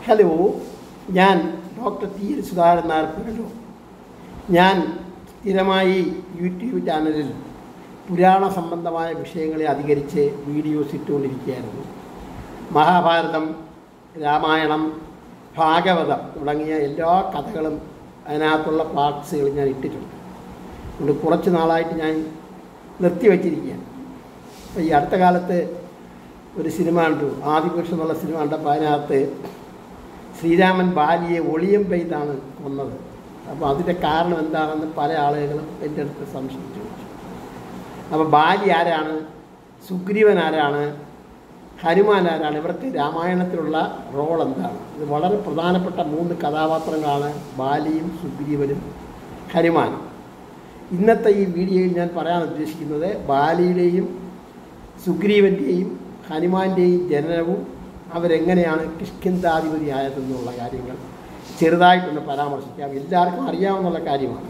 Hello ഞാൻ doctor T L Sudhakaran Nair പുരലോ ഞാൻ സ്ഥിരമായി യൂട്യൂബ് ചാനലിൽ പുരാണ സംബന്ധമായ വിഷയങ്ങളെ അധികരിച്ച് വീഡിയോസ് ഇട്ടുകൊണ്ടിരിക്കുകയായിരുന്നു മഹാഭാരതം രാമായണം ഭാഗവതം തുടങ്ങിയ എല്ലാ കഥകളും അതിനകത്തുള്ള പാർട്സുകൾ ഞാൻ ഇട്ടിട്ടുണ്ട് അതുകൊണ്ട് കുറച്ച് നാളായിട്ട് ഞാൻ നിർത്തിവെച്ചിരിക്കുകയാണ് അപ്പോൾ ഈ അടുത്ത കാലത്ത് ഒരു സിനിമ കണ്ടു ആദിപുരുഷൻ എന്നുള്ള സിനിമ കണ്ടപ്പോൾ അതിനകത്ത് ശ്രീരാമൻ ബാലിയെ ഒളിയം പെയ്താണ് കൊന്നത് അപ്പോൾ അതിൻ്റെ കാരണം എന്താണെന്ന് പല ആളുകളും എൻ്റെ അടുത്ത് സംശയിച്ചു അപ്പോൾ ബാലി ആരാണ് സുഗ്രീവൻ ആരാണ് ഹനുമാൻ ആരാണ് ഇവർക്ക് രാമായണത്തിലുള്ള റോൾ എന്താണ് ഇത് വളരെ പ്രധാനപ്പെട്ട മൂന്ന് കഥാപാത്രങ്ങളാണ് ബാലിയും സുഗ്രീവനും ഹനുമാനും ഇന്നത്തെ ഈ വീഡിയോയിൽ ഞാൻ പറയാൻ ഉദ്ദേശിക്കുന്നത് ബാലിയുടെയും സുഗ്രീവൻ്റെയും ഹനുമാൻ്റെയും ജനനവും അവരെങ്ങനെയാണ് കിഷ്കിന്താധിപതി ആയതെന്നുള്ള കാര്യങ്ങൾ ചെറുതായിട്ടൊന്ന് പരാമർശിക്കാം എല്ലാവർക്കും അറിയാവുന്ന കാര്യമാണ്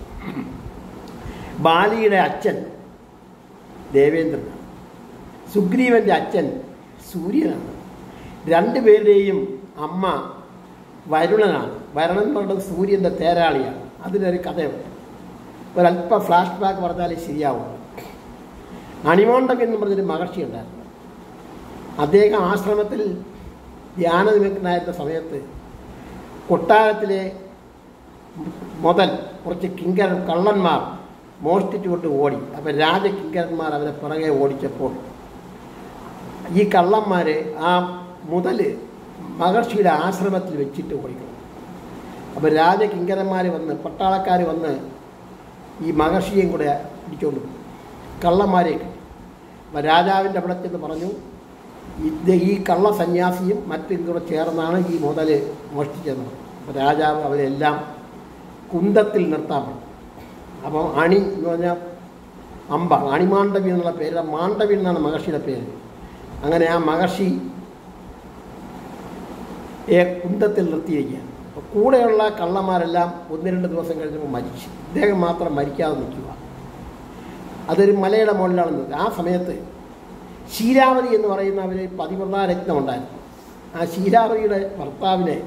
ബാലിയുടെ അച്ഛൻ ദേവേന്ദ്രനാണ് സുഗ്രീവൻ്റെ അച്ഛൻ സൂര്യനാണ് രണ്ടുപേരുടെയും അമ്മ വരുണനാണ് വരുണൻ എന്ന് പറയുന്നത് സൂര്യൻ്റെ തേരാളിയാണ് അതിനൊരു കഥയുണ്ട് ഒരല്പ ഫ്ലാഷ് ബാക്ക് പറഞ്ഞാലേ ശരിയാവും അണിമോണ്ടം എന്ന് പറഞ്ഞൊരു മഹർഷി ഉണ്ടായിരുന്നു അദ്ദേഹം ആശ്രമത്തിൽ ധ്യാന നിമഗ്നായിരുന്ന സമയത്ത് കൊട്ടാരത്തിലെ മുതൽ കുറച്ച് കിങ്കര കള്ളന്മാർ മോഷ്ടിച്ചുകൊണ്ട് ഓടി അപ്പോൾ രാജകിങ്കരന്മാർ അവരെ പുറകെ ഓടിച്ചപ്പോൾ ഈ കള്ളന്മാർ ആ മുതൽ മഹർഷിയുടെ ആശ്രമത്തിൽ വെച്ചിട്ട് ഓടിക്കണം അപ്പോൾ രാജകിങ്കരന്മാർ വന്ന് പട്ടാളക്കാർ വന്ന് ഈ മഹർഷിയെയും കൂടെ പിടിച്ചുകൊണ്ട് പോകും കള്ളന്മാരെ കിട്ടി അപ്പോൾ രാജാവിൻ്റെ അവിടെ ചെന്ന് പറഞ്ഞു ഇത് ഈ കള്ള സന്യാസിയും മറ്റും കൂടെ ചേർന്നാണ് ഈ മുതൽ മോഷ്ടിച്ചതെന്ന് അപ്പോൾ രാജാവ് അവരെല്ലാം കുന്തത്തിൽ നിർത്താൻ പറഞ്ഞു അപ്പോൾ അണി എന്ന് പറഞ്ഞാൽ അമ്പ അണിമാണ്ഡവി എന്നുള്ള പേര് മാണ്ഡവി എന്നാണ് മഹർഷിയുടെ പേര് അങ്ങനെ ആ മഹർഷി ഏ കുന്തത്തിൽ നിർത്തിയിരിക്കുക അപ്പോൾ കൂടെയുള്ള കള്ളന്മാരെല്ലാം ഒന്ന് രണ്ട് ദിവസം കഴിഞ്ഞപ്പോൾ മരിച്ചു ഇദ്ദേഹം മാത്രം മരിക്കാതെ നിൽക്കുക അതൊരു മലയുടെ മുകളിലാണ് നിൽക്കുക ആ സമയത്ത് ശീലാവതി എന്ന് പറയുന്ന അവർ പതിമൂന്നാം രത്നം ഉണ്ടായിരുന്നു ആ ശീലാവതിയുടെ ഭർത്താവിനെ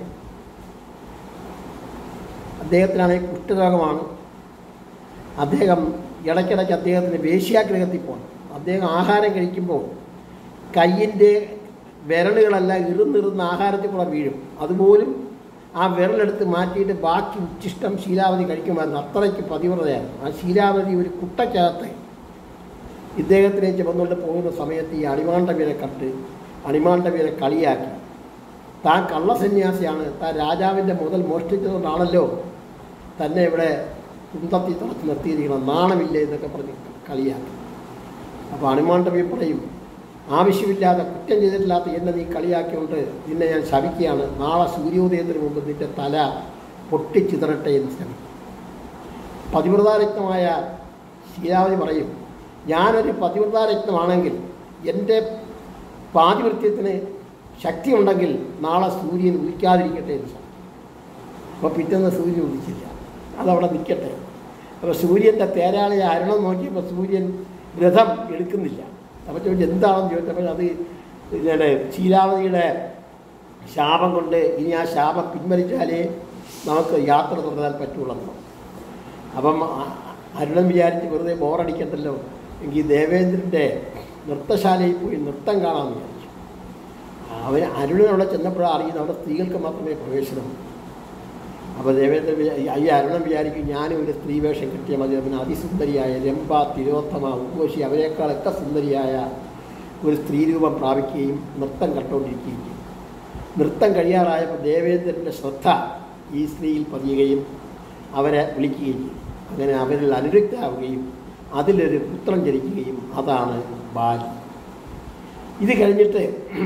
അദ്ദേഹത്തിനാണെങ്കിൽ കുഷ്ഠരോഗമാണ് അദ്ദേഹം ഇടയ്ക്കിടയ്ക്ക് അദ്ദേഹത്തിന് വേശ്യാഗ്രഹത്തിൽ പോകണം അദ്ദേഹം ആഹാരം കഴിക്കുമ്പോൾ കയ്യിൻ്റെ വിരലുകളെല്ലാം ഇറുന്നിറുന്ന് ആഹാരത്തിൽ കൂടെ വീഴും അതുപോലും ആ വിരലെടുത്ത് മാറ്റിയിട്ട് ബാക്കി ഉച്ചിഷ്ടം ശീലാവതി കഴിക്കുമായിരുന്നു അത്രയ്ക്ക് പതിവ്രതയായിരുന്നു ആ ശീലാവതി ഒരു കുട്ടയ്ക്കകത്ത് ഇദ്ദേഹത്തിനെ ചുമന്നുകൊണ്ട് പോകുന്ന സമയത്ത് ഈ അണിമാണ്ടവീരെ കണ്ട് അണിമാണ്ടവീരെ കളിയാക്കി താൻ കള്ളസന്യാസിയാണ് താൻ രാജാവിൻ്റെ മുതൽ മോഷ്ടിച്ചതുകൊണ്ടാണല്ലോ തന്നെ ഇവിടെ കുന്തത്തി തുറച്ച് നിർത്തിയിരിക്കണം നാണമില്ലേ എന്നൊക്കെ പറഞ്ഞ് കളിയാക്കി അപ്പോൾ അണിമാണ്ടവി പറയും ആവശ്യമില്ലാതെ കുറ്റം ചെയ്തിട്ടില്ലാത്ത എന്നെ നീ കളിയാക്കിക്കൊണ്ട് നിന്നെ ഞാൻ ശപിക്കുകയാണ് നാളെ സൂര്യോദയത്തിന് മുമ്പ് നിന്റെ തല പൊട്ടിച്ചിതറട്ടെ എന്ന് ശ്രമിക്കും പതിവ്രതാരക്തമായ ശീലാവതി പറയും ഞാനൊരു പതിവ്രതാരക്തമാണെങ്കിൽ എൻ്റെ പാതിവൃത്യത്തിന് ശക്തിയുണ്ടെങ്കിൽ നാളെ സൂര്യൻ ഉദിക്കാതിരിക്കട്ടെ എന്ന് ശ്രമിക്കും അപ്പോൾ പിറ്റേന്ന് സൂര്യൻ ഉദിച്ചില്ല അതവിടെ നിൽക്കട്ടെ അപ്പോൾ സൂര്യൻ്റെ തേരാളിയെ അരുണം നോക്കിയപ്പോൾ സൂര്യൻ രഥം എടുക്കുന്നില്ല അപ്പോൾ ചോദിച്ചു എന്താണെന്ന് ചോദിച്ചപ്പോൾ അത് പിന്നെ ശീലാവതിയുടെ ശാപം കൊണ്ട് ഇനി ആ ശാപം പിൻവലിച്ചാലേ നമുക്ക് യാത്ര തുടരാൻ പറ്റുള്ളൂ അപ്പം അരുണം വിചാരിച്ച് വെറുതെ ബോറടിക്കണ്ടല്ലോ എങ്കിൽ ദേവേന്ദ്രൻ്റെ നൃത്തശാലയിൽ പോയി നൃത്തം കാണാമെന്ന് വിചാരിച്ചു അവൻ അരുണൻ അവിടെ ചെന്നപ്പോഴാണ് അറിയുന്നത് അവിടെ സ്ത്രീകൾക്ക് മാത്രമേ പ്രവേശനമുള്ളൂ അപ്പോൾ ദേവേന്ദ്രൻ വിചാ ഈ അരുണം വിചാരിക്കും ഞാനും ഒരു സ്ത്രീ വേഷം കിട്ടിയാൽ മതി പിന്നെ അതിസുന്ദരിയായ രംഭ തിരോത്തമ ഉദ്ഘോഷി അവരെക്കാളൊക്കെ സുന്ദരിയായ ഒരു സ്ത്രീരൂപം പ്രാപിക്കുകയും നൃത്തം കണ്ടുകൊണ്ടിരിക്കുകയും ചെയ്യും നൃത്തം കഴിയാറായപ്പോൾ ദേവേന്ദ്രൻ്റെ ശ്രദ്ധ ഈ സ്ത്രീയിൽ പതിയുകയും അവരെ വിളിക്കുകയും ചെയ്യും അങ്ങനെ അവരിൽ അനുരക്തരാവുകയും അതിലൊരു പുത്രം ജനിക്കുകയും അതാണ് ബാലി ഇത് കഴിഞ്ഞിട്ട്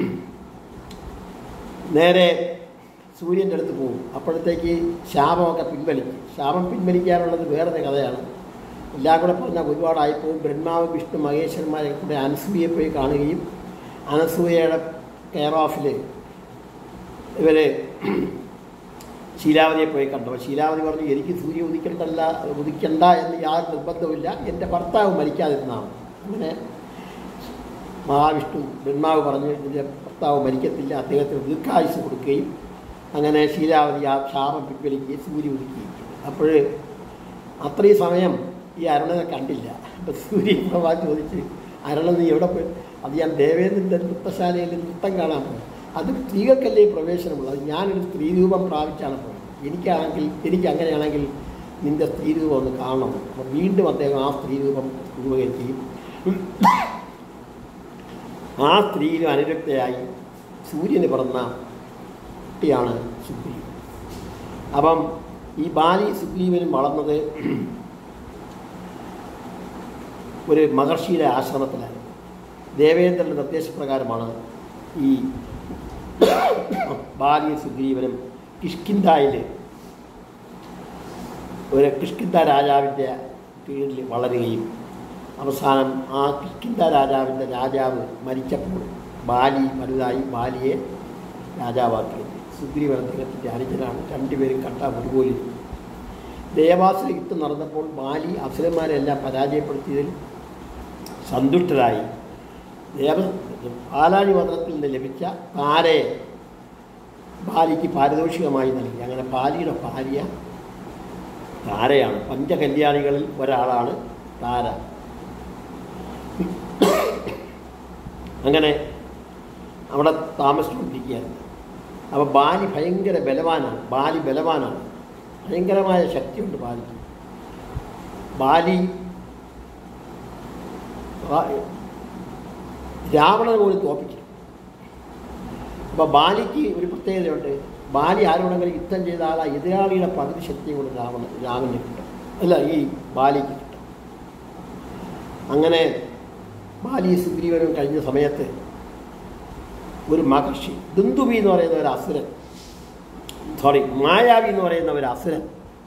നേരെ സൂര്യൻ്റെ അടുത്ത് പോകും അപ്പോഴത്തേക്ക് ശാപമൊക്കെ പിൻവലിക്കും ശാപം പിൻവലിക്കാനുള്ളത് വേറൊരു കഥയാണ് എല്ലാം കൂടെ പറഞ്ഞാൽ ഒരുപാടായിപ്പോവും ബ്രഹ്മാവ് വിഷ്ണു മഹേശ്വരന്മാരെ കൂടെ അനസൂയെ പോയി കാണുകയും അനസൂയയുടെ കെയർ ഓഫിൽ ഇവർ ശീലാവതിയെ പോയി കണ്ടു അപ്പോൾ ശീലാവതി പറഞ്ഞു എനിക്ക് സൂര്യ ഉദിക്കണ്ടല്ല ഉദിക്കണ്ട എന്ന് യാതൊരു നിർബന്ധമില്ല എൻ്റെ ഭർത്താവ് മരിക്കാതിരുന്നതാണ് അങ്ങനെ മഹാവിഷ്ണു ബ്രഹ്മാവ് പറഞ്ഞു എൻ്റെ ഭർത്താവ് മരിക്കത്തില്ല അദ്ദേഹത്തിന് ദീർഘായുസ് കൊടുക്കുകയും അങ്ങനെ ശീലാവതി ആ ശാപം പിൻവലിക്കുകയും സൂര്യ ഉദിക്കുകയും ചെയ്തു അപ്പോൾ അത്രയും സമയം ഈ അരുണനെ കണ്ടില്ല അപ്പം സൂര്യ പ്രഭാ ചോദിച്ച് അരുണൻ നീ എവിടെ പോയി അത് ഞാൻ ദേവേന്ദ്രൻ്റെ നൃത്തശാലയിൽ നൃത്തം കാണാൻ പോയി അത് സ്ത്രീകൾക്കല്ലേ പ്രവേശനമുള്ളത് അത് ഞാനൊരു സ്ത്രീരൂപം പ്രാപിച്ചാണ് പോയത് എനിക്കാണെങ്കിൽ എനിക്ക് അങ്ങനെയാണെങ്കിൽ നിന്റെ സ്ത്രീരൂപം ഒന്ന് കാണണം അപ്പം വീണ്ടും അദ്ദേഹം ആ സ്ത്രീരൂപം രൂപകരിക്കുകയും ആ സ്ത്രീയിലും അനുരക്തയായി സൂര്യന് പിറന്ന കുട്ടിയാണ് സുഗ്രീവൻ അപ്പം ഈ ബാലി സുഗ്രീവനും വളർന്നത് ഒരു മഹർഷിയുടെ ആശ്രമത്തിലായിരുന്നു ദേവേന്ദ്രൻ്റെ നിർദ്ദേശപ്രകാരമാണ് ഈ ബാലി സുഗ്രീവനും കിഷ്കിന്തായിൽ ഒരു കിഷ്കിന്ത രാജാവിൻ്റെ കീഴിൽ വളരുകയും അവസാനം ആ കിഷ്കിന്ത രാജാവിൻ്റെ രാജാവ് മരിച്ചപ്പോൾ ബാലി വലുതായി ബാലിയെ രാജാവാക്കിയത് സുഗ്രീവൻ അദ്ദേഹത്തിൻ്റെ അനുജനാണ് രണ്ടുപേരും കണ്ട ഒരുപോലെ ദേവാസുര യുദ്ധം നടന്നപ്പോൾ ബാലി അസുരന്മാരെല്ലാം പരാജയപ്പെടുത്തിയതിൽ സന്തുഷ്ടരായി ദേവ പാലാഴി മന്ത്രത്തിൽ നിന്ന് ലഭിച്ച താരയെ ബാലിക്ക് പാരിതോഷികമായി നൽകി അങ്ങനെ ബാലിയുടെ ഭാര്യ താരയാണ് പഞ്ചകല്യാണികളിൽ ഒരാളാണ് താര അങ്ങനെ അവിടെ താമസിച്ചുകൊണ്ടിരിക്കുകയായിരുന്നു അപ്പോൾ ബാലി ഭയങ്കര ബലവാനാണ് ബാലി ബലവാനാണ് ഭയങ്കരമായ ശക്തിയുണ്ട് ബാലിക്ക് ബാലി ആ- രാവണനെ പോലും തോപ്പിക്കും അപ്പോൾ ബാലിക്ക് ഒരു പ്രത്യേകതയുണ്ട് ബാലി ആരോടെങ്കിലും യുദ്ധം ചെയ്ത ആൾ ആ എതിരാളിയുടെ പകുതി ശക്തിയും കൂടി രാവണ രാവണന് കിട്ടും അല്ല ഈ ബാലിക്ക് കിട്ടും അങ്ങനെ ബാലി സുഗ്രീവനും കഴിഞ്ഞ സമയത്ത് ഒരു മഹർഷി ദുന്ദുബി എന്ന് പറയുന്ന ഒരു അസുരൻ സോറി മായാവി എന്ന് പറയുന്ന ഒരു അസുരൻ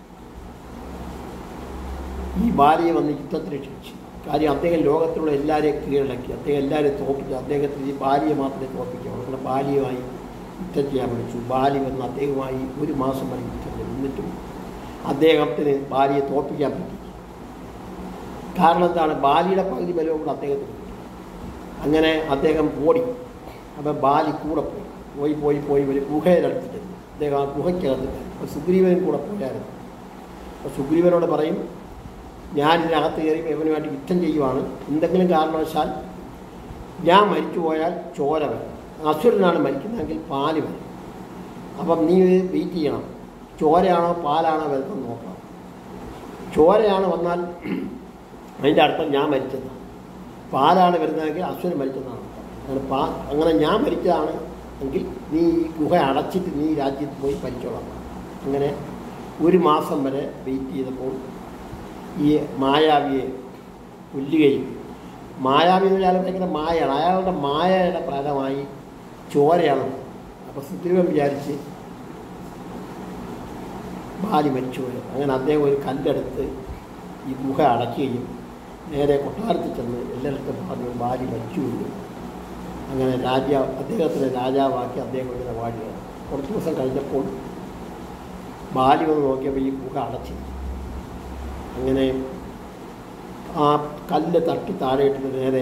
ഈ ബാലിയെ വന്ന് യുദ്ധത്തിന് ക്ഷണിച്ചു കാര്യം അദ്ദേഹം ലോകത്തിലുള്ള എല്ലാവരെയും കീഴടക്കി അദ്ദേഹം എല്ലാവരെയും തോപ്പിച്ചു അദ്ദേഹത്തിന് ഈ ബാലിയെ മാത്രമേ തോപ്പിക്കാവൂ അങ്ങനെ ബാലിയുമായി യുദ്ധം ചെയ്യാൻ വിളിച്ചു ബാലി വന്ന് അദ്ദേഹവുമായി ഒരു മാസം വരെ യുദ്ധം ചെയ്തു എന്നിട്ടും അദ്ദേഹത്തിന് ബാലിയെ തോൽപ്പിക്കാൻ പറ്റി കാരണം എന്താണ് ബാലിയുടെ പകുതി ബലവും കൂടെ അദ്ദേഹത്തിന് കിട്ടി. അങ്ങനെ അദ്ദേഹം ഓടി അപ്പം ബാലി കൂടെ പോയി പോയി പോയി പോയി ഒരു ഗുഹയിലെടുത്തിട്ട് അദ്ദേഹം ആ ഗുഹയ്ക്കകത്ത് കയറി. അപ്പോൾ സുഗ്രീവനും കൂടെ പോയായിരുന്നു അപ്പോൾ സുഗ്രീവനോട് പറയും ഞാൻ ഇതിനകത്ത് കയറി ഇവനുമായിട്ട് യുദ്ധം ചെയ്യുവാണ് എന്തെങ്കിലും കാരണവശാൽ ഞാൻ മരിച്ചു പോയാൽ ചോര വരും അസുരനാണ് മരിക്കുന്നതെങ്കിൽ പാല് വരും അപ്പം നീ വെയിറ്റ് ചെയ്യണം ചോരയാണോ പാലാണോ വരുന്നത് നോക്കണം ചോരയാണ് വന്നാൽ അതിൻ്റെ അർത്ഥം ഞാൻ മരിച്ചതാണ് പാലാണ് വരുന്നതെങ്കിൽ അസുരൻ മരിച്ചതാണ് അങ്ങനെ പാ അങ്ങനെ ഞാൻ മരിച്ചതാണ് എങ്കിൽ നീ ഈ ഗുഹ അടച്ചിട്ട് നീ രാജ്യത്ത് പോയി മരിച്ചോളാം അങ്ങനെ ഒരു മാസം വരെ വെയിറ്റ് ചെയ്തപ്പോൾ ഈ മായാവിയെ കൊല്ലുകയും മായാവി എന്ന് പറഞ്ഞാൽ ഭയങ്കര മായയാണ് അയാളുടെ മായയുടെ ഫലമായി ചോരയാണ് അപ്പോൾ സുഗ്രീവൻ വിചാരിച്ച് ബാലി മരിച്ചുപോയത് അങ്ങനെ അദ്ദേഹം ഒരു കല്ലെടുത്ത് ഈ ഗുഹ അടയ്ക്കുകയും നേരെ കൊട്ടാരത്തിൽ ചെന്ന് എല്ലായിടത്തും പറഞ്ഞു ബാലി മരിച്ചു എന്ന് അങ്ങനെ രാജ അദ്ദേഹത്തിനെ രാജാവാക്കി അദ്ദേഹം ഇങ്ങനെ വാഴുകയാണ് കുറച്ച് ദിവസം കഴിഞ്ഞപ്പോൾ ബാലി വന്ന് നോക്കിയപ്പോൾ ഈ ഗുഹ അടച്ചു അങ്ങനെ ആ കല്ല് തട്ടി താഴെയിട്ട് നേരെ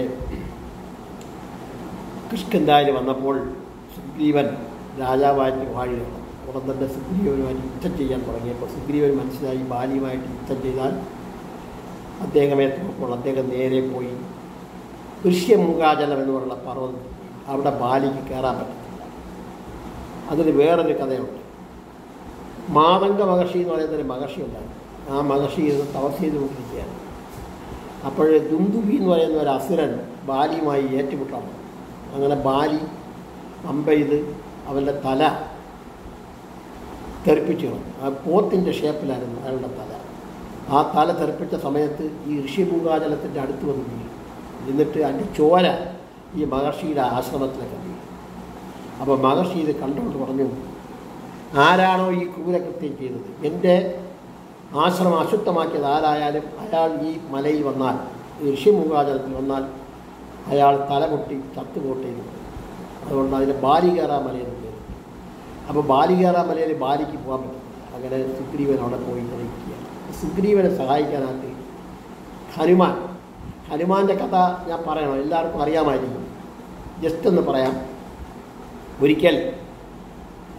കിഷ്കന്തായിൽ വന്നപ്പോൾ സുഗ്രീവൻ രാജാവായിട്ട് വാഴുകയാണ് ഉടൻ തന്നെ സുഗ്രീവനുമായിട്ട് യുദ്ധം ചെയ്യാൻ തുടങ്ങിയപ്പോൾ സുഗ്രീവൻ മനസ്സിലായി ബാലിയുമായിട്ട് യുദ്ധം ചെയ്താൽ അദ്ദേഹമേ തോപ്പോൾ അദ്ദേഹം നേരെ പോയി ഋഷ്യമൂകാചലം എന്ന് പറയുന്ന പർവ്വതം അവിടെ ബാലിക്ക് കയറാൻ പറ്റത്തില്ല അതിന് വേറൊരു കഥയുണ്ട് മാതംഗ മഹർഷി എന്ന് പറയുന്നൊരു മഹർഷി ഉണ്ടായിരുന്നു ആ മഹർഷി ഇത് തപസ് ചെയ്തുകൊണ്ടിരിക്കുകയാണ് അപ്പോൾ ദുന്ദുബി എന്ന് പറയുന്ന ഒരു അസുരൻ ബാലിയുമായി ഏറ്റുമുട്ടാണ് അങ്ങനെ ബാലി അമ്പ ചെയ്ത് അവൻ്റെ തല തെറിപ്പിച്ചു കളഞ്ഞു. ആ പോത്തിൻ്റെ ഷേപ്പിലായിരുന്നു അയാളുടെ തല ആ തല തെറിപ്പിച്ച സമയത്ത് ഈ ഋഷിഭൂകാചലത്തിൻ്റെ അടുത്ത് വന്ന് വീഴും എന്നിട്ട് അതിൻ്റെ ചോര ഈ മഹർഷിയുടെ ആശ്രമത്തിലൊക്കെ വീഴും അപ്പോൾ മഹർഷി ഇത് കണ്ടുകൊണ്ട് പറഞ്ഞു ആരാണോ ഈ ക്രൂരകൃത്യം ചെയ്തത് എൻ്റെ ആശ്രമം അശുദ്ധമാക്കിയത് ആരായാലും അയാൾ ഈ മലയിൽ വന്നാൽ ഈ ഋഷിമുഖാചലത്തിൽ വന്നാൽ അയാൾ തലപൊട്ടി ചത്തുപൊട്ടിയിരുന്നു അതുകൊണ്ട് അതിന് ബാലികേറ മലയെന്ന് പേര് അപ്പോൾ ബാലികേറ മലയിൽ ബാലിക്ക് പോകാൻ പറ്റും അങ്ങനെ സുഗ്രീവൻ അവിടെ പോയി ഇങ്ങനെ ഇരിക്കുകയാണ് സുഗ്രീവനെ സഹായിക്കാനായിട്ട് ഹനുമാൻ ഹനുമാൻ്റെ കഥ ഞാൻ പറയണം എല്ലാവർക്കും അറിയാമായിരിക്കും ജസ്റ്റ് ഒന്ന് പറയാം ഒരിക്കൽ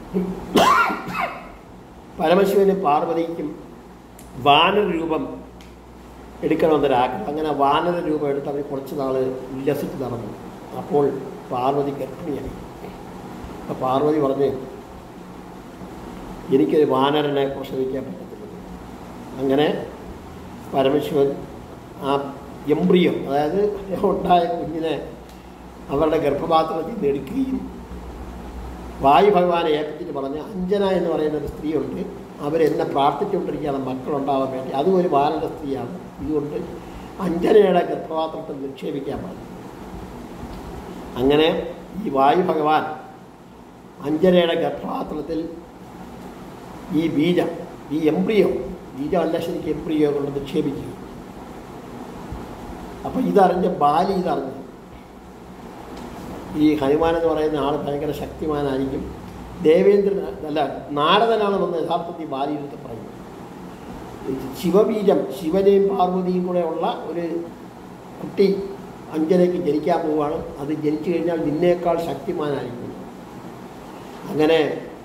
പരമശിവനും പാർവതിക്കും വാനര രൂപം എടുക്കണമെന്നൊരാഗ്രഹം അങ്ങനെ വാനര രൂപം എടുത്ത് അവർ കുറച്ച് നാൾ ഉല്ലസിച്ച് നടന്നു അപ്പോൾ പാർവതി ഗർഭിണിയായി അപ്പോൾ പാർവതി പറഞ്ഞ് എനിക്കൊരു വാനരനെ പ്രസവിക്കാൻ പറ്റത്തില്ല അങ്ങനെ പരമശിവൻ ആ എംബ്രിയോ അതായത് ഉണ്ടായ കുഞ്ഞിനെ അവരുടെ ഗർഭപാത്രത്തിൽ നിന്ന് എടുക്കുകയും വായു ഭഗവാനെ ഏൽപ്പിച്ചിട്ട് പറഞ്ഞ് അഞ്ജന എന്ന് പറയുന്ന ഒരു സ്ത്രീയുണ്ട് അവരെന്നെ പ്രാർത്ഥിച്ചുകൊണ്ടിരിക്കുകയാണ് മക്കളുണ്ടാവാൻ വേണ്ടി അതും ഒരു ബാലന്റെ സ്ത്രീയാണ് ഇതുകൊണ്ട് അഞ്ജനയുടെ ഗർഭപാത്രത്തിൽ നിക്ഷേപിക്കാൻ പറഞ്ഞു അങ്ങനെ ഈ വായു ഭഗവാൻ അഞ്ജനയുടെ ഗർഭപാത്രത്തിൽ ഈ ബീജം ഈ എംബ്രിയോ ബീജമല്ല ശരിക്കും എംബ്രിയോ കൊണ്ട് നിക്ഷേപിക്കുക അപ്പം ഇതറിഞ്ഞ ബാലി ഇതറിഞ്ഞു ഈ ഹനുമാൻ എന്ന് പറയുന്ന ആൾ ഭയങ്കര ശക്തിമാനായിരിക്കും ദേവേന്ദ്രൻ അല്ല നാരദനാണ് വന്ന് യഥാർത്ഥത്തിൽ ബാലിയെടുത്ത് പറയുന്നത് ശിവബീജം ശിവനെയും പാർവതിയും കൂടെ ഉള്ള ഒരു കുട്ടി അഞ്ജനയ്ക്ക് ജനിക്കാൻ പോവുകയാണ് അത് ജനിച്ചു കഴിഞ്ഞാൽ നിന്നേക്കാൾ ശക്തിമാനായിരിക്കും അങ്ങനെ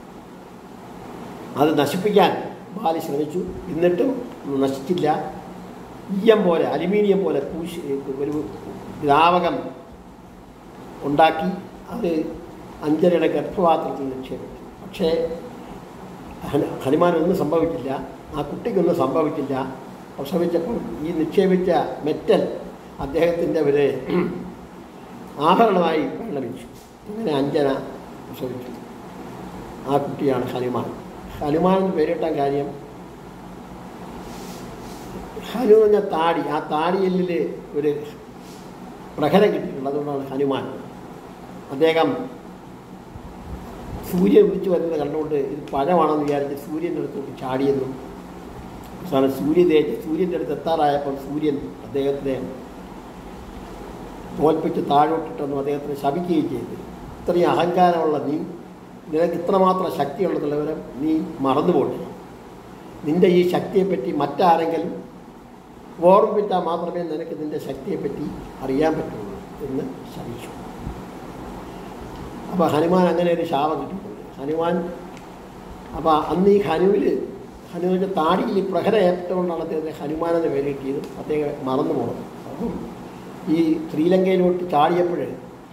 അത് നശിപ്പിക്കാൻ ബാലി ശ്രമിച്ചു എന്നിട്ടും നശിച്ചില്ല ഈയം പോലെ അലുമിനിയം പോലെ പൂശി ഒരു ദ്രാവകം ഉണ്ടാക്കി അത് അഞ്ജനയുടെ ഗർഭപാത്രത്തിൽ നിക്ഷേപിച്ചു പക്ഷേ ഹന- ഹനുമാനൊന്നും സംഭവിച്ചില്ല ആ കുട്ടിക്കൊന്നും സംഭവിച്ചില്ല പ്രസവിച്ചപ്പോൾ ഈ നിക്ഷേപിച്ച മെറ്റൽ അദ്ദേഹത്തിൻ്റെ ഒരു ആഭരണമായി പരിണമിച്ചു അങ്ങനെ അഞ്ജന പ്രസവിച്ചു ആ കുട്ടിയാണ് ഹനുമാൻ ഹനുമാൻ എന്ന് പേരിട്ട കാര്യം ഹനു എന്ന താടി ആ താടിയെല്ലിൽ ഒരു പ്രഹരം കിട്ടിയിട്ടുണ്ട് അതുകൊണ്ടാണ് ഹനുമാൻ അദ്ദേഹം സൂര്യൻ ഉദിച്ചു വരുന്നത് കണ്ടുകൊണ്ട് ഇത് പഴമാണെന്ന് വിചാരിച്ച് സൂര്യൻ്റെ അടുത്തോട്ട് ചാടിയെന്നും അവസാനം സൂര്യ തേച്ച് സൂര്യൻ്റെ അടുത്ത് എത്താറായപ്പോൾ സൂര്യൻ അദ്ദേഹത്തിനെ തോൽപ്പിച്ച് താഴോട്ടിട്ടെന്നും അദ്ദേഹത്തിനെ ശപിക്കുകയും ചെയ്തു ഇത്രയും അഹങ്കാരമുള്ള നീ നിനക്ക് ഇത്രമാത്രം ശക്തിയുള്ളതുള്ള വിവരം നീ മറന്നുപോട്ടെ നിന്റെ ഈ ശക്തിയെപ്പറ്റി മറ്റാരെങ്കിലും ഓർമ്മിപ്പിച്ചാൽ മാത്രമേ നിനക്ക് നിന്റെ ശക്തിയെപ്പറ്റി അറിയാൻ പറ്റുള്ളൂ എന്ന് ശപിച്ചു അപ്പോൾ ഹനുമാൻ അങ്ങനെ ഒരു ശാപം കിട്ടിയിട്ടുണ്ട് ഹനുമാൻ അപ്പോൾ അന്ന് ഈ ഹനുവിൽ ഹനുവിൻ്റെ താടിയിൽ ഈ പ്രഹരം ഏറ്റവുകൊണ്ടാണ് അദ്ദേഹത്തെ ഹനുമാൻ എന്ന പേര് കിട്ടിയത് അദ്ദേഹം മറന്നു പോകണം അപ്പം ഈ ശ്രീലങ്കയിലോട്ട് ചാടിയപ്പോൾ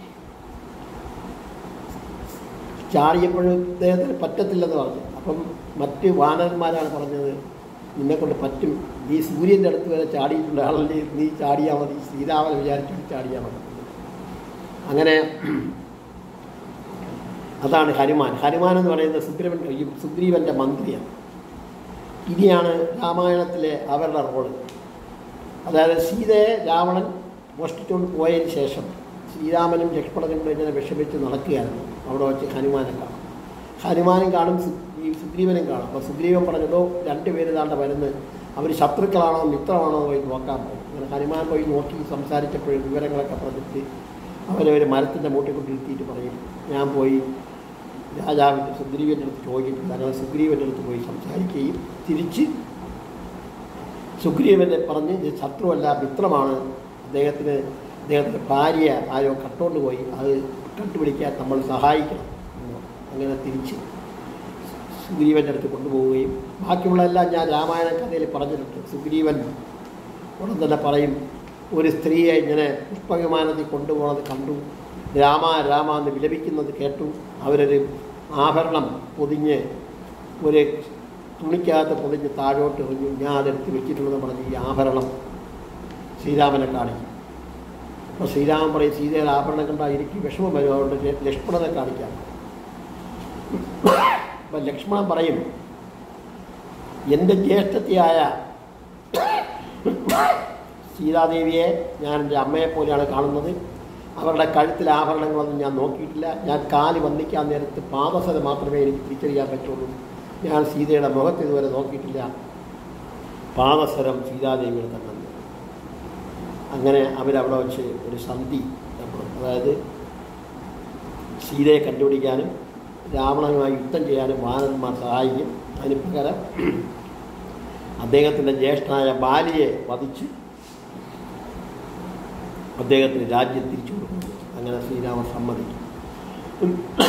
ചാടിയപ്പോൾ അദ്ദേഹത്തിന് പറ്റത്തില്ലെന്ന് പറഞ്ഞു അപ്പം മറ്റ് വാനരന്മാരാണ് പറഞ്ഞത് നിന്നെക്കൊണ്ട് പറ്റും നീ സൂര്യൻ്റെ അടുത്ത് വരെ ചാടിയിട്ടുള്ള ആളല്ലേ നീ ചാടിയാൽ മതി ശ്രീരാമനെ വിചാരിച്ചിട്ട് ചാടിയാൽ മതി അങ്ങനെ അതാണ് ഹനുമാൻ ഹനുമാൻ എന്ന് പറയുന്നത് സുഗ്രീവൻ ഈ സുഗ്രീവൻ്റെ മന്ത്രിയാണ് ഇനിയാണ് രാമായണത്തിലെ അവരുടെ റോള് അതായത് സീതയെ രാവണൻ മോഷ്ടിച്ചുകൊണ്ട് പോയതിന് ശേഷം ശ്രീരാമനും ലക്ഷ്മണനും കൂടെ ഇങ്ങനെ വിഷമിച്ച് നടക്കുകയായിരുന്നു അവിടെ വെച്ച് ഹനുമാനെ കാണും ഹനുമാനും കാണും സു- ഈ സുഗ്രീവനും കാണും അപ്പോൾ സുഗ്രീവൻ പറഞ്ഞതോ രണ്ടുപേര് താണ്ട വരുന്നത് അവർ ശത്രുക്കളാണോ മിത്രമാണോ എന്ന് പോയി നോക്കാൻ പോകും അങ്ങനെ ഹനുമാൻ പോയി നോക്കി സംസാരിച്ചപ്പോഴും വിവരങ്ങളൊക്കെ പറഞ്ഞിട്ട് അവരെ ഒരു മരത്തിൻ്റെ മൂട്ടിൽ കൊണ്ടിരുത്തിയിട്ട് പറയും ഞാൻ പോയി രാജാവിൻ്റെ സുഗ്രീവൻ്റെ അടുത്ത് ചോദിച്ചിട്ടില്ല അങ്ങനെ സുഗ്രീവൻ്റെ അടുത്ത് പോയി സംസാരിക്കുകയും തിരിച്ച് സുഗ്രീവനെ പറഞ്ഞ് ഇത് ശത്രുവല്ല മിത്രമാണ് അദ്ദേഹത്തിന് അദ്ദേഹത്തിൻ്റെ ഭാര്യ ആരോ കട്ടുകൊണ്ട് പോയി അത് കണ്ടുപിടിക്കാൻ നമ്മൾ സഹായിക്കണം എന്ന് പറഞ്ഞു. അങ്ങനെ തിരിച്ച് സുഗ്രീവൻ്റെ അടുത്ത് കൊണ്ടുപോവുകയും ബാക്കിയുള്ളതെല്ലാം ഞാൻ രാമായണ കഥയിൽ പറഞ്ഞിട്ടുണ്ട് സുഗ്രീവൻ ഉടൻ തന്നെ പറയും ഒരു സ്ത്രീയെ ഇങ്ങനെ പുഷ്പവിമാനത്തിൽ കൊണ്ടുപോകുന്നത് കണ്ടു രാമ രാമ എന്ന് വിലപിക്കുന്നത് കേട്ടു അവരൊരു ആഭരണം പൊതിഞ്ഞ് ഒരു തുണിക്കകത്ത് പൊതിഞ്ഞ് താഴോട്ട് എറിഞ്ഞു ഞാൻ അതെടുത്ത് വെച്ചിട്ടുണ്ടെന്ന് പറഞ്ഞ് ഈ ആഭരണം ശ്രീരാമനെ കാണിക്കും അപ്പോൾ ശ്രീരാമൻ പറയും സീതയുടെ ആഭരണം കണ്ടാൽ എനിക്ക് വിഷമം വരും അതുകൊണ്ട് ല- ലക്ഷ്മണനെ കാണിക്കാം അപ്പം ലക്ഷ്മണൻ പറയും എൻ്റെ ജ്യേഷ്ഠത്തിയായ സീതാദേവിയെ ഞാൻ എൻ്റെ അമ്മയെ പോലെയാണ് കാണുന്നത് അവരുടെ കഴുത്തിൽ ആഭരണങ്ങളൊന്നും ഞാൻ നോക്കിയിട്ടില്ല ഞാൻ കാല് വന്നിക്കാൻ നേരത്ത് പാദസര മാത്രമേ എനിക്ക് തിരിച്ചറിയാൻ പറ്റുള്ളൂ ഞാൻ സീതയുടെ മുഖത്ത് ഇതുവരെ നോക്കിയിട്ടില്ല പാദസരം സീതാദേവിയുടെ തന്നെ ഉണ്ട്. അങ്ങനെ അവരവിടെ വെച്ച് ഒരു സന്ധി ഏർപ്പെടും. അതായത് സീതയെ കണ്ടുപിടിക്കാനും രാവണനുമായി യുദ്ധം ചെയ്യാനും വാനന്മാർ സഹായിക്കും അതിന് പകരം അദ്ദേഹത്തിൻ്റെ ജ്യേഷ്ഠനായ ബാലിയെ വധിച്ച് അദ്ദേഹത്തിന് രാജ്യം തിരിച്ചു കൊടുക്കുന്നു അങ്ങനെ ശ്രീരാമൻ സമ്മതിക്കും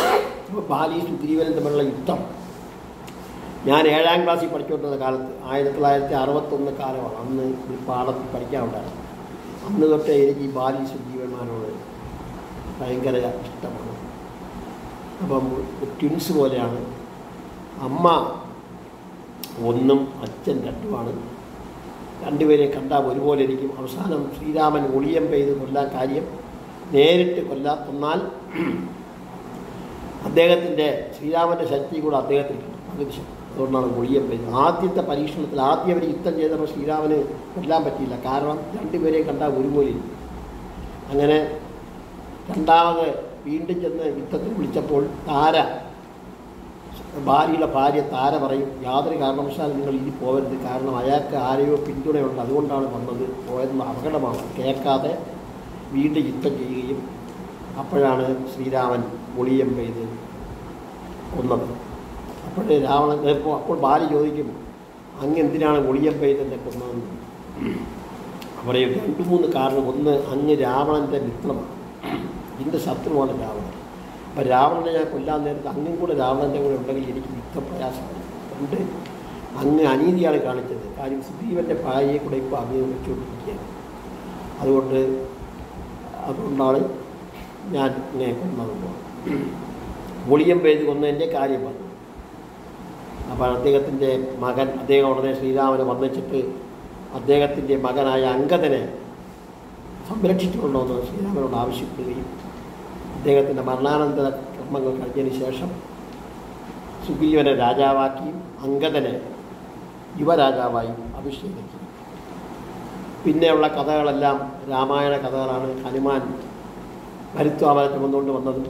അപ്പോൾ ബാലി സുഗ്രീവനും തമ്മിലുള്ള യുദ്ധം ഞാൻ ഏഴാം ക്ലാസ്സിൽ പഠിച്ചുകൊണ്ടിരുന്ന കാലത്ത് ആയിരത്തി തൊള്ളായിരത്തി അറുപത്തൊന്ന് കാലമാണ് അന്ന് ഈ പാഠത്തിൽ പഠിക്കാനുണ്ടായിരുന്നു അന്ന് തൊട്ടേ എനിക്ക് ഈ ബാലി സുഗ്രീവന്മാരോട് ഭയങ്കര ഇഷ്ടമാണ് അപ്പം ട്വിൻസ് പോലെയാണ് അമ്മ ഒന്നും അച്ഛൻ രണ്ടുമാണ് രണ്ടുപേരെ കണ്ടാൽ ഒരുപോലെ ഇരിക്കും അവസാനം ശ്രീരാമൻ ഒളിയം പെയ്ത് കൊല്ലാൻ കാര്യം നേരിട്ട് കൊല്ലാത്തെന്നാൽ അദ്ദേഹത്തിൻ്റെ ശ്രീരാമൻ്റെ ശക്തി കൂടെ അദ്ദേഹത്തിന് കിട്ടും പകുതി ശക്തി അതുകൊണ്ടാണ് ഒളിയം പെയ്ത് ആദ്യത്തെ പരീക്ഷണത്തിൽ ആദ്യം അവർ യുദ്ധം ചെയ്തപ്പോൾ ശ്രീരാമന് കൊല്ലാൻ പറ്റിയില്ല കാരണം രണ്ടുപേരെയും കണ്ടാൽ ഒരുപോലെ ഇരിക്കും അങ്ങനെ രണ്ടാമത് വീണ്ടും ചെന്ന് യുദ്ധത്തിൽ വിളിച്ചപ്പോൾ താര ഭാര്യയുടെ ഭാര്യ താര പറയും യാതൊരു കാരണവശാലും നിങ്ങൾ ഇനി പോകരുത് കാരണം അയാൾക്ക് ആരെയോ പിന്തുണയുണ്ട് അതുകൊണ്ടാണ് വന്നത് പോയത് അപകടമാണ് കേൾക്കാതെ വീണ്ടും യുദ്ധം ചെയ്യുകയും അപ്പോഴാണ് ശ്രീരാമൻ ഒളിയം പെയ്ത് കൊന്നത് അപ്പോഴേ രാവണൻ ഇപ്പോൾ അപ്പോൾ ഭാര്യ ചോദിക്കും അങ്ങ് എന്തിനാണ് ഒളിയം പെയ്ത് എന്നെ കൊന്നതെന്ന് പറയും രണ്ട് മൂന്ന് കാരണം ഒന്ന് അങ്ങ് രാവണൻ്റെ മിത്രമാണ് ഇതിൻ്റെ ശത്രുവാണ് രാവണൻ അപ്പം രാവണനെ ഞാൻ കൊല്ലാൻ നേരത്ത് അങ്ങും കൂടെ രാവണൻ്റെ കൂടെ ഉണ്ടെങ്കിൽ എനിക്ക് യുദ്ധപ്രയാസമാണ് രണ്ട് അങ്ങ് അനീതിയാണ് കാണിച്ചത് കാര്യം സുഗ്രീവൻ്റെ ഭാര്യയെ കൂടെ ഇപ്പോൾ അങ്ങ് വെച്ചുകൊണ്ടിരിക്കുകയാണ് അതുകൊണ്ട് അതുകൊണ്ടാണ് ഞാൻ ഇങ്ങനെ കൊന്നത് ഒളിയം പേര് കൊന്നതിൻ്റെ കാര്യം പറഞ്ഞു അപ്പോൾ അദ്ദേഹത്തിൻ്റെ മകൻ അദ്ദേഹം ഉടനെ ശ്രീരാമനെ വന്നിച്ചിട്ട് അദ്ദേഹത്തിൻ്റെ മകനായ അങ്കദനെ സംരക്ഷിച്ചുകൊണ്ടുവന്ന് ശ്രീരാമനോട് ആവശ്യപ്പെടുകയും അദ്ദേഹത്തിൻ്റെ മരണാനന്തര കർമ്മങ്ങൾ കഴിഞ്ഞതിന് ശേഷം സുഗ്രീവനെ രാജാവാക്കിയും അങ്കദനെ യുവരാജാവായും അഭിഷേകിച്ചു പിന്നെയുള്ള കഥകളെല്ലാം രാമായണ കഥകളാണ് ഹനുമാൻ മരുത്വാമരത്തിൽ വന്നുകൊണ്ട് വന്നതും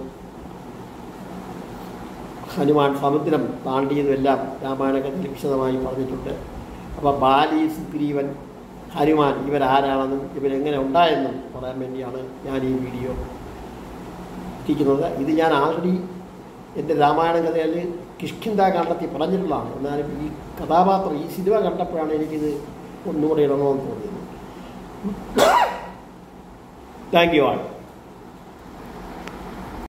ഹനുമാൻ സമുദ്രം താണ്ടിയതുമെല്ലാം രാമായണ കഥയിൽ വിശദമായി പറഞ്ഞിട്ടുണ്ട് അപ്പോൾ ബാലി സുഗ്രീവൻ ഹനുമാൻ ഇവരാരാണെന്നും ഇവരെങ്ങനെ ഉണ്ടായെന്നും പറയാൻ വേണ്ടിയാണ് ഞാൻ ഈ വീഡിയോ എത്തിക്കുന്നത് ഇത് ഞാൻ ആൾറെഡി എൻ്റെ രാമായണ കഥയിൽ കിഷ്കിന്ത കണ്ടെത്തി പറഞ്ഞിട്ടുള്ളതാണ് എന്നാലും ഈ കഥാപാത്രം ഈ സിനിമ കണ്ടപ്പോഴാണ് എനിക്കിത് ഒന്നുകൂടെ ഇടണമെന്ന് തോന്നിയത് താങ്ക് യു ആൾ